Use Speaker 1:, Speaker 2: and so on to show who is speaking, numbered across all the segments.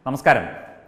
Speaker 1: നമസ്കാരം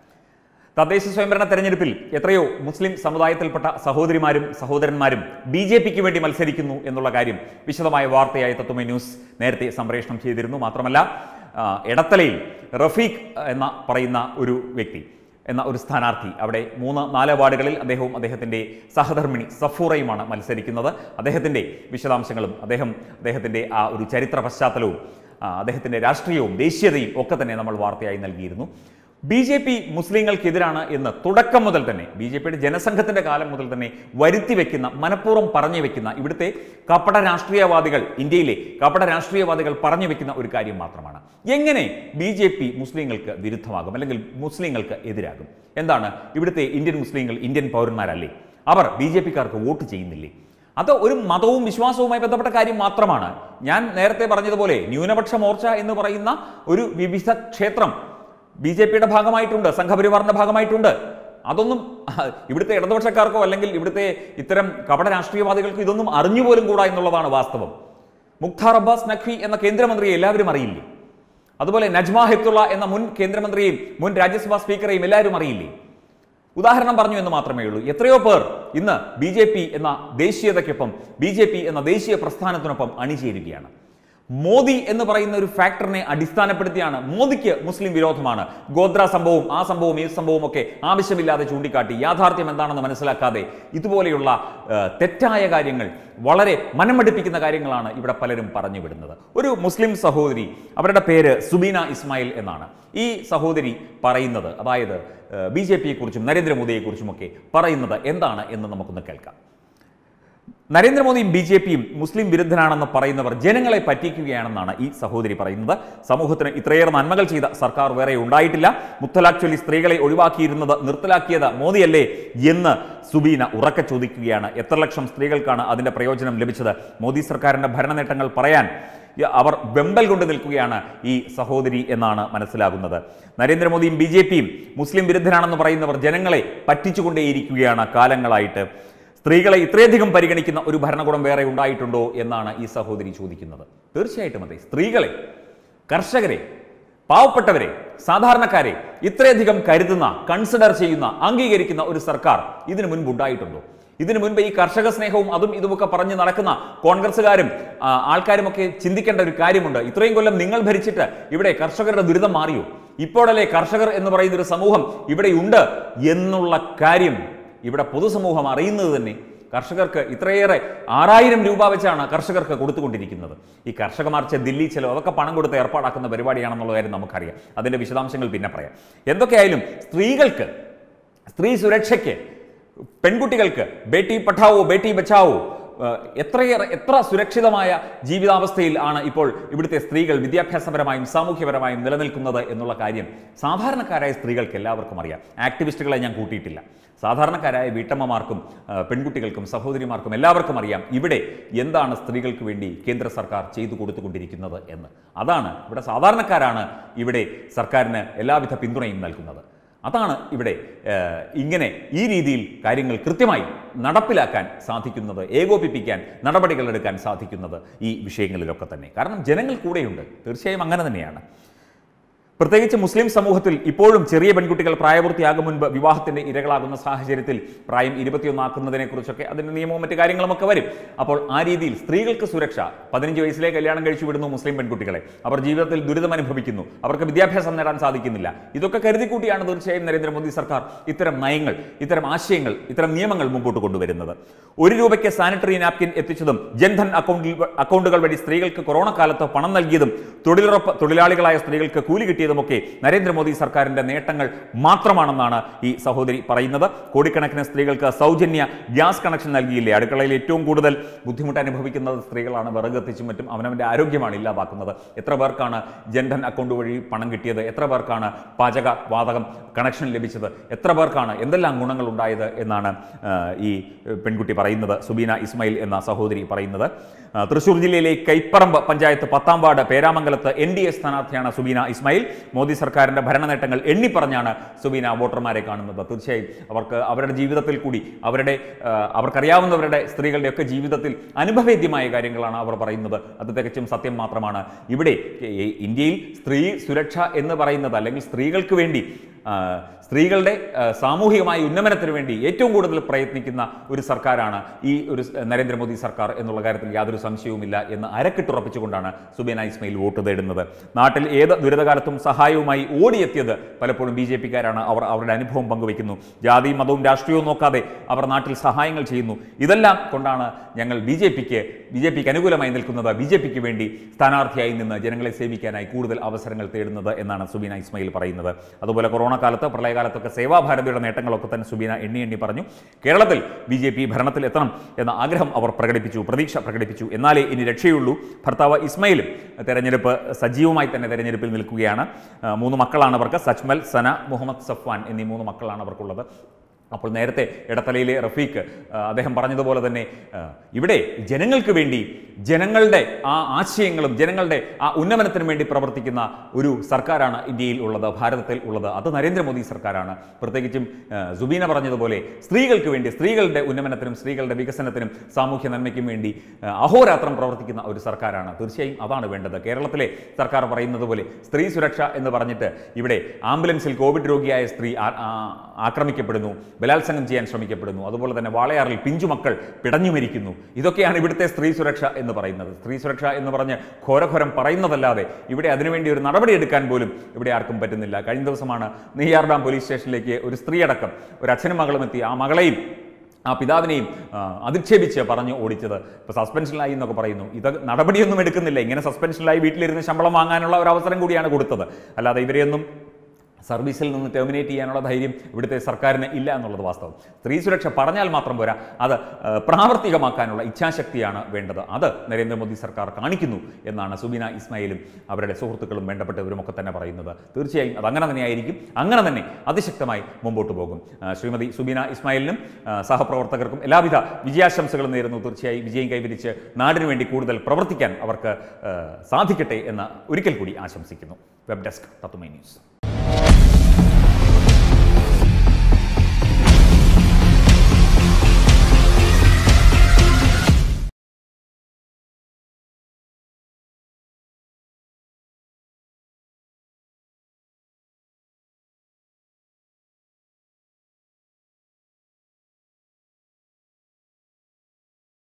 Speaker 1: തദ്ദേശ സ്വയംഭരണ തെരഞ്ഞെടുപ്പിൽ എത്രയോ മുസ്ലിം സമുദായത്തിൽപ്പെട്ട സഹോദരിമാരും സഹോദരന്മാരും ബി ജെ പിക്ക് വേണ്ടി മത്സരിക്കുന്നു എന്നുള്ള കാര്യം വിശദമായ വാർത്തയായി തത്വമേ ന്യൂസ് നേരത്തെ സംപ്രേഷണം ചെയ്തിരുന്നു മാത്രമല്ല ആ, എടത്തലയിൽ റഫീഖ് എന്ന പറയുന്ന ഒരു വ്യക്തി എന്ന ഒരു സ്ഥാനാർത്ഥി അവിടെ മൂന്ന് നാല് വാർഡുകളിൽ അദ്ദേഹവും അദ്ദേഹത്തിൻ്റെ സഹധർമ്മിണി സഫൂറയുമാണ് മത്സരിക്കുന്നത് അദ്ദേഹത്തിൻ്റെ വിശദാംശങ്ങളും അദ്ദേഹം അദ്ദേഹത്തിൻ്റെ ആ ഒരു ചരിത്ര പശ്ചാത്തലവും ആ, അദ്ദേഹത്തിൻ്റെ രാഷ്ട്രീയവും ദേശീയതയും ഒക്കെ തന്നെ നമ്മൾ വാർത്തയായി നൽകിയിരുന്നു ബി ജെ പി മുസ്ലിങ്ങൾക്കെതിരാണ് എന്ന് തുടക്കം മുതൽ തന്നെ ബി ജെ പിയുടെ ജനസംഘത്തിന്റെ കാലം മുതൽ തന്നെ വരുത്തി വെക്കുന്ന മനഃപൂർവ്വം പറഞ്ഞു വെക്കുന്ന ഇവിടുത്തെ കപട രാഷ്ട്രീയവാദികൾ ഇന്ത്യയിലെ കപട രാഷ്ട്രീയവാദികൾ പറഞ്ഞു വെക്കുന്ന ഒരു കാര്യം മാത്രമാണ് എങ്ങനെ ബി ജെ പി മുസ്ലിങ്ങൾക്ക് വിരുദ്ധമാകും അല്ലെങ്കിൽ മുസ്ലിങ്ങൾക്ക് എതിരാകും എന്താണ് ഇവിടുത്തെ ഇന്ത്യൻ മുസ്ലിങ്ങൾ ഇന്ത്യൻ പൗരന്മാരല്ലേ അവർ ബി ജെ പിക്കാർക്ക് വോട്ട് ചെയ്യുന്നില്ലേ അത് ഒരു മതവും വിശ്വാസവുമായി ബന്ധപ്പെട്ട കാര്യം മാത്രമാണ് ഞാൻ നേരത്തെ പറഞ്ഞതുപോലെ ന്യൂനപക്ഷ മോർച്ച എന്ന് പറയുന്ന ഒരു വിവിധ ക്ഷേത്രം ബി ജെ പിയുടെ ഭാഗമായിട്ടുണ്ട് സംഘപരിവാറിന്റെ ഭാഗമായിട്ടുണ്ട് അതൊന്നും അഹ്, ഇവിടുത്തെ ഇടതുപക്ഷക്കാർക്കോ അല്ലെങ്കിൽ ഇവിടുത്തെ ഇത്തരം കപട രാഷ്ട്രീയവാദികൾക്ക് ഇതൊന്നും അറിഞ്ഞുപോലും കൂടാ എന്നുള്ളതാണ് വാസ്തവം മുഖ്താർ അബ്ബാസ് നഖ്വി എന്ന കേന്ദ്രമന്ത്രിയെ എല്ലാവരും അറിയില്ലേ അതുപോലെ നജ്മ ഹെത്തുള്ള എന്ന മുൻ കേന്ദ്രമന്ത്രിയെയും മുൻ രാജ്യസഭാ സ്പീക്കറെയും എല്ലാവരും അറിയില്ലേ ഉദാഹരണം പറഞ്ഞു എന്ന് മാത്രമേ ഉള്ളൂ എത്രയോ പേർ ഇന്ന് ബി ജെ പി എന്ന ദേശീയതയ്ക്കൊപ്പം ബി ജെ പി എന്ന ദേശീയ പ്രസ്ഥാനത്തിനൊപ്പം അണിചേരുകയാണ് മോദി എന്ന് പറയുന്ന ഒരു ഫാക്ടറിനെ അടിസ്ഥാനപ്പെടുത്തിയാണ് മോദിക്ക് മുസ്ലിം വിരോധമാണ് ഗോദ്ര സംഭവവും ആ സംഭവവും ഈ സംഭവവും ഒക്കെ ആവശ്യമില്ലാതെ ചൂണ്ടിക്കാട്ടി യാഥാർത്ഥ്യം എന്താണെന്ന് മനസ്സിലാക്കാതെ ഇതുപോലെയുള്ള ആ, തെറ്റായ കാര്യങ്ങൾ വളരെ മനമടുപ്പിക്കുന്ന കാര്യങ്ങളാണ് ഇവിടെ പലരും പറഞ്ഞു വിടുന്നത് ഒരു മുസ്ലിം സഹോദരി അവരുടെ പേര് സുബീന ഇസ്മായിൽ എന്നാണ് ഈ സഹോദരി പറയുന്നത് അതായത് ബി ജെ പിയെക്കുറിച്ചും നരേന്ദ്രമോദിയെക്കുറിച്ചുമൊക്കെ പറയുന്നത് എന്താണ് എന്ന് നമുക്കൊന്ന് കേൾക്കാം നരേന്ദ്രമോദിയും ബി ജെ പിയും മുസ്ലിം വിരുദ്ധനാണെന്ന് പറയുന്നവർ ജനങ്ങളെ പറ്റിക്കുകയാണെന്നാണ് ഈ സഹോദരി പറയുന്നത് സമൂഹത്തിന് ഇത്രയേറെ നന്മകൾ ചെയ്ത സർക്കാർ വേറെ ഉണ്ടായിട്ടില്ല മുത്തലാഖ് ചൊല്ലി സ്ത്രീകളെ ഒഴിവാക്കിയിരുന്നത് നിർത്തലാക്കിയത് മോദിയല്ലേ എന്ന് സുബീന ഉറക്കെ ചോദിക്കുകയാണ് എത്ര ലക്ഷം സ്ത്രീകൾക്കാണ് അതിന്റെ പ്രയോജനം ലഭിച്ചത് മോദി സർക്കാരിന്റെ ഭരണ നേട്ടങ്ങൾ പറയാൻ യ- അവർ വെമ്പൽ കൊണ്ട് നിൽക്കുകയാണ് ഈ സഹോദരി എന്നാണ് മനസ്സിലാകുന്നത് നരേന്ദ്രമോദിയും ബി ജെ പിയും മുസ്ലിം വിരുദ്ധനാണെന്ന് പറയുന്നവർ ജനങ്ങളെ പറ്റിച്ചുകൊണ്ടേയിരിക്കുകയാണ് കാലങ്ങളായിട്ട് സ്ത്രീകളെ ഇത്രയധികം പരിഗണിക്കുന്ന ഒരു ഭരണകൂടം വേറെ ഉണ്ടായിട്ടുണ്ടോ എന്നാണ് ഈ സഹോദരി ചോദിക്കുന്നത് തീർച്ചയായിട്ടും അതെ സ്ത്രീകളെ കർഷകരെ പാവപ്പെട്ടവരെ സാധാരണക്കാരെ ഇത്രയധികം കരുതുന്ന കൺസിഡർ ചെയ്യുന്ന അംഗീകരിക്കുന്ന ഒരു സർക്കാർ ഇതിനു മുൻപ് ഉണ്ടായിട്ടുണ്ടോ ഇതിനു മുൻപ് ഈ കർഷക സ്നേഹവും അതും ഇതുമൊക്കെ പറഞ്ഞ് നടക്കുന്ന കോൺഗ്രസ്സുകാരും ആ, ആൾക്കാരുമൊക്കെ ചിന്തിക്കേണ്ട ഒരു കാര്യമുണ്ട് ഇത്രയും കൊല്ലം നിങ്ങൾ ഭരിച്ചിട്ട് ഇവിടെ കർഷകരുടെ ദുരിതം മാറിയോ ഇപ്പോഴല്ലേ കർഷകർ എന്ന് പറയുന്ന ഒരു സമൂഹം ഇവിടെയുണ്ട് എന്നുള്ള കാര്യം ഇവിടെ പൊതുസമൂഹം അറിയുന്നത് തന്നെ കർഷകർക്ക് ഇത്രയേറെ ആറായിരം രൂപ വെച്ചാണ് കർഷകർക്ക് കൊടുത്തുകൊണ്ടിരിക്കുന്നത് ഈ കർഷക മാർച്ച് ദില്ലി ചെലവ് അതൊക്കെ പണം കൊടുത്ത് ഏർപ്പാടാക്കുന്ന പരിപാടിയാണെന്നുള്ള കാര്യം നമുക്കറിയാം അതിൻ്റെ വിശദാംശങ്ങൾ പിന്നെ പറയാം എന്തൊക്കെയായാലും സ്ത്രീകൾക്ക് സ്ത്രീ സുരക്ഷയ്ക്ക് പെൺകുട്ടികൾക്ക് ബേട്ടി പഠാവോ ബേട്ടി ബച്ചാവോ ഏഹ്, എത്രയേറെ എത്ര സുരക്ഷിതമായ ജീവിതാവസ്ഥയിൽ ആണ് ഇപ്പോൾ ഇവിടുത്തെ സ്ത്രീകൾ വിദ്യാഭ്യാസപരമായും സാമൂഹ്യപരമായും നിലനിൽക്കുന്നത് എന്നുള്ള കാര്യം സാധാരണക്കാരായ സ്ത്രീകൾക്ക് എല്ലാവർക്കും അറിയാം ആക്ടിവിസ്റ്റുകളെ ഞാൻ കൂട്ടിയിട്ടില്ല സാധാരണക്കാരായ വീട്ടമ്മമാർക്കും ആ, പെൺകുട്ടികൾക്കും സഹോദരിമാർക്കും എല്ലാവർക്കും അറിയാം ഇവിടെ എന്താണ് സ്ത്രീകൾക്ക് വേണ്ടി കേന്ദ്ര സർക്കാർ ചെയ്തു കൊടുത്തുകൊണ്ടിരിക്കുന്നത് എന്ന് അതാണ് ഇവിടെ സാധാരണക്കാരാണ് ഇവിടെ സർക്കാരിന് എല്ലാവിധ പിന്തുണയും നൽകുന്നത് അതാണ് ഇവിടെ ഏഹ്, ഇങ്ങനെ ഈ രീതിയിൽ കാര്യങ്ങൾ കൃത്യമായി നടപ്പിലാക്കാൻ സാധിക്കുന്നത് ഏകോപിപ്പിക്കാൻ നടപടികൾ എടുക്കാൻ സാധിക്കുന്നത് ഈ വിഷയങ്ങളിലൊക്കെ തന്നെ കാരണം ജനങ്ങൾ കൂടെയുണ്ട് തീർച്ചയായും അങ്ങനെ തന്നെയാണ് പ്രത്യേകിച്ച് മുസ്ലിം സമൂഹത്തിൽ ഇപ്പോഴും ചെറിയ പെൺകുട്ടികൾ പ്രായപൂർത്തിയാകും മുൻപ് വിവാഹത്തിന്റെ ഇരകളാകുന്ന സാഹചര്യത്തിൽ പ്രായം ഇരുപത്തിയൊന്നാക്കുന്നതിനെ കുറിച്ചൊക്കെ അതിന്റെ നിയമവും മറ്റു കാര്യങ്ങളുമൊക്കെ വരും അപ്പോൾ ആ രീതിയിൽ സ്ത്രീകൾക്ക് സുരക്ഷ പതിനഞ്ച് വയസ്സിലെ കല്യാണം കഴിച്ചു വിടുന്നു മുസ്ലിം പെൺകുട്ടികളെ അവർ ജീവിതത്തിൽ ദുരിതം അനുഭവിക്കുന്നു അവർക്ക് വിദ്യാഭ്യാസം നേടാൻ സാധിക്കുന്നില്ല ഇതൊക്കെ കരുതിക്കൂട്ടിയാണ് തീർച്ചയായും നരേന്ദ്രമോദി സർക്കാർ ഇത്തരം നയങ്ങൾ ഇത്തരം ആശയങ്ങൾ ഇത്തരം നിയമങ്ങൾ മുമ്പോട്ട് കൊണ്ടുവരുന്നത് ഒരു രൂപയ്ക്ക് സാനിറ്ററി നാപ്കിൻ എത്തിച്ചതും ജൻധൻ അക്കൗണ്ടിൽ അക്കൗണ്ടുകൾ വഴി സ്ത്രീകൾക്ക് കൊറോണ കാലത്ത് പണം നൽകിയതും തൊഴിലുറപ്പ് തൊഴിലാളികളായ സ്ത്രീകൾക്ക് കൂലി കിട്ടിയതുമൊക്കെ നരേന്ദ്രമോദി സർക്കാരിന്റെ നേട്ടങ്ങൾ മാത്രമാണെന്നാണ് ഈ സഹോദരി പറയുന്നത് കോടിക്കണക്കിന് സ്ത്രീകൾക്ക് സൗജന്യ ഗ്യാസ് കണക്ഷൻ നൽകിയില്ലേ അടുക്കളയിൽ ഏറ്റവും കൂടുതൽ ബുദ്ധിമുട്ട് അനുഭവിക്കുന്നത് സ്ത്രീകളാണ് വിറക് എത്തിച്ചും മറ്റും അവനവന്റെ ആരോഗ്യമാണ് ഇല്ലാതാക്കുന്നത് എത്ര പേർക്കാണ് ജൻധൻ അക്കൗണ്ട് വഴി പണം കിട്ടിയത് എത്ര പേർക്കാണ് പാചക വാതകം കണക്ഷൻ ലഭിച്ചത് എത്ര പേർക്കാണ് എന്തെല്ലാം ഗുണങ്ങൾ ഉണ്ടായത് എന്നാണ് ആ, ഈ പെൺകുട്ടി പറയുന്നത് സുബീന ഇസ്മായിൽ എന്ന സഹോദരി പറയുന്നത് ആ, തൃശൂർ ജില്ലയിലെ കൈപ്പറമ്പ് പഞ്ചായത്ത് പത്താം വാർഡ് പേരാമംഗലത്ത് എൻ ഡി എ സ്ഥാനാർത്ഥിയാണ് സുബീന ഇസ്മായിൽ മോദി സർക്കാരിന്റെ ഭരണ നേട്ടങ്ങൾ എണ്ണിപ്പറഞ്ഞാണ് സുബീന വോട്ടർമാരെ കാണുന്നത് തീർച്ചയായും അവർക്ക് അവരുടെ ജീവിതത്തിൽ കൂടി അവരുടെ ആ, അവർക്കറിയാവുന്നവരുടെ സ്ത്രീകളുടെയൊക്കെ ജീവിതത്തിൽ അനുഭവേദ്യമായ കാര്യങ്ങളാണ് അവർ പറയുന്നത് അത് തികച്ചും സത്യം മാത്രമാണ് ഇവിടെ ഈ ഇന്ത്യയിൽ സ്ത്രീ സുരക്ഷ എന്ന് പറയുന്നത് അല്ലെങ്കിൽ സ്ത്രീകൾക്ക് വേണ്ടി ആ, സ്ത്രീകളുടെ ആ, സാമൂഹികമായ ഉന്നമനത്തിന് വേണ്ടി ഏറ്റവും കൂടുതൽ പ്രയത്നിക്കുന്ന ഒരു സർക്കാരാണ് ഈ ഒരു സ്- നരേന്ദ്രമോദി സർക്കാർ എന്നുള്ള കാര്യത്തിൽ യാതൊരു സംശയവുമില്ല എന്ന് അരക്കിട്ടുറപ്പിച്ചുകൊണ്ടാണ് സുബേന ഇസ്മയിൽ വോട്ട് തേടുന്നത് നാട്ടിൽ ഏത് ദുരിതകാലത്തും സഹായവുമായി ഓടിയെത്തിയത് പലപ്പോഴും ബി ജെ പിക്കാരാണ് അവർ അവരുടെ അനുഭവം പങ്കുവയ്ക്കുന്നു ജാതിയും മതവും രാഷ്ട്രീയവും നോക്കാതെ അവർ നാട്ടിൽ സഹായങ്ങൾ ചെയ്യുന്നു ഇതെല്ലാം കൊണ്ടാണ് ഞങ്ങൾ ബി ജെ പിക്ക് ബി ജെ പിക്ക് അനുകൂലമായി നിൽക്കുന്നത് ബി ജെ പിക്ക് വേണ്ടി സ്ഥാനാർത്ഥിയായി നിന്ന് ജനങ്ങളെ സേവിക്കാനായി കൂടുതൽ അവസരങ്ങൾ തേടുന്നത് എന്നാണ് സുബീന ഇസ്മയിൽ പറയുന്നത് അതുപോലെ കൊറോണ കാലത്ത് പ്രളയകാലത്തൊക്കെ സേവാഭാരതിയുടെ നേട്ടങ്ങളൊക്കെ തന്നെ സുബീന എണ്ണി എണ്ണി പറഞ്ഞു കേരളത്തിൽ ബി ജെ പി ഭരണത്തിൽ എത്തണം എന്ന ആഗ്രഹം അവർ പ്രകടിപ്പിച്ചു പ്രതീക്ഷ പ്രകടിപ്പിച്ചു എന്നാലേ ഇനി രക്ഷയുള്ളൂ ഭർത്താവ് ഇസ്മയിലും തെരഞ്ഞെടുപ്പ് സജീവമായി തന്നെ തെരഞ്ഞെടുപ്പിൽ നിൽക്കുകയാണ് ആ, മൂന്ന് മക്കളാണ് അവർക്ക് സജ്മൽ സന മുഹമ്മദ് സഫ്വാൻ എന്നീ മൂന്ന് മക്കളാണ് അവർക്കുള്ളത് അപ്പോൾ നേരത്തെ ഇടത്തലയിലെ റഫീഖ് ആ, അദ്ദേഹം പറഞ്ഞതുപോലെ തന്നെ ആ, ഇവിടെ ജനങ്ങൾക്ക് വേണ്ടി ജനങ്ങളുടെ ആ ആശയങ്ങളും ജനങ്ങളുടെ ആ ഉന്നമനത്തിനും വേണ്ടി പ്രവർത്തിക്കുന്ന ഒരു സർക്കാരാണ് ഇന്ത്യയിൽ ഉള്ളത് ഭാരതത്തിൽ ഉള്ളത് അത് നരേന്ദ്രമോദി സർക്കാരാണ് പ്രത്യേകിച്ചും ആ, സുബീന പറഞ്ഞതുപോലെ സ്ത്രീകൾക്ക് വേണ്ടി സ്ത്രീകളുടെ ഉന്നമനത്തിനും സ്ത്രീകളുടെ വികസനത്തിനും സാമൂഹ്യ നന്മയ്ക്കും വേണ്ടി ആ, അഹോരാത്രം പ്രവർത്തിക്കുന്ന ഒരു സർക്കാരാണ് തീർച്ചയായും അതാണ് വേണ്ടത് കേരളത്തിലെ സർക്കാർ പറയുന്നത് പോലെ സ്ത്രീ സുരക്ഷ എന്ന് പറഞ്ഞിട്ട് ഇവിടെ ആംബുലൻസിൽ കോവിഡ് രോഗിയായ സ്ത്രീ ആ- ആ- ആക്രമിക്കപ്പെടുന്നു ബലാത്സംഗം ചെയ്യാൻ ശ്രമിക്കപ്പെടുന്നു അതുപോലെ തന്നെ വാളയാറിൽ പിഞ്ചുമക്കൾ പിടഞ്ഞു മരിക്കുന്നു ഇതൊക്കെയാണ് ഇവിടുത്തെ സ്ത്രീ സുരക്ഷ എന്ന് പറയുന്നത് സ്ത്രീ സുരക്ഷ എന്ന് പറഞ്ഞ് ഘോരഘോരം പറയുന്നതല്ലാതെ ഇവിടെ അതിനുവേണ്ടി ഒരു നടപടി എടുക്കാൻ പോലും ഇവിടെ ആർക്കും പറ്റുന്നില്ല കഴിഞ്ഞ ദിവസമാണ് നെയ്യാർ ഡാം പോലീസ് സ്റ്റേഷനിലേക്ക് ഒരു സ്ത്രീയടക്കം ഒരു അച്ഛനും മകളും എത്തി ആ മകളെയും ആ പിതാവിനെയും ആ, അധിക്ഷേപിച്ച് പറഞ്ഞു ഓടിച്ചത് ഇപ്പോൾ സസ്പെൻഷനിലായി എന്നൊക്കെ പറയുന്നു ഇത് നടപടിയൊന്നും എടുക്കുന്നില്ല ഇങ്ങനെ സസ്പെൻഷനിലായി വീട്ടിലിരുന്ന് ശമ്പളം വാങ്ങാനുള്ള ഒരു അവസരം കൂടിയാണ് കൊടുത്തത് അല്ലാതെ ഇവരെയൊന്നും സർവീസിൽ നിന്ന് ടെർമിനേറ്റ് ചെയ്യാനുള്ള ധൈര്യം ഇവിടുത്തെ സർക്കാരിന് ഇല്ല എന്നുള്ളത് വാസ്തവം സ്ത്രീ സുരക്ഷ പറഞ്ഞാൽ മാത്രം പോരാ അത് ആ, പ്രാവർത്തികമാക്കാനുള്ള ഇച്ഛാശക്തിയാണ് വേണ്ടത് അത് നരേന്ദ്രമോദി സർക്കാർ കാണിക്കുന്നു എന്നാണ് സുബിന ഇസ്മായിലും അവരുടെ സുഹൃത്തുക്കളും വേണ്ടപ്പെട്ടവരും ഒക്കെ തന്നെ പറയുന്നത് തീർച്ചയായും അത് അങ്ങനെ തന്നെയായിരിക്കും അങ്ങനെ തന്നെ അതിശക്തമായി മുമ്പോട്ട് പോകും ആ, ശ്രീമതി സുബിന ഇസ്മായിലിനും ആ, സഹപ്രവർത്തകർക്കും എല്ലാവിധ വിജയാശംസകളും നേരുന്നു തീർച്ചയായും വിജയം കൈവരിച്ച് നാടിനു വേണ്ടി കൂടുതൽ പ്രവർത്തിക്കാൻ അവർക്ക് ആ, സാധിക്കട്ടെ എന്ന് ഒരിക്കൽ കൂടി ആശംസിക്കുന്നു വെബ് ഡെസ്ക് തത്തുമൈ ന്യൂസ്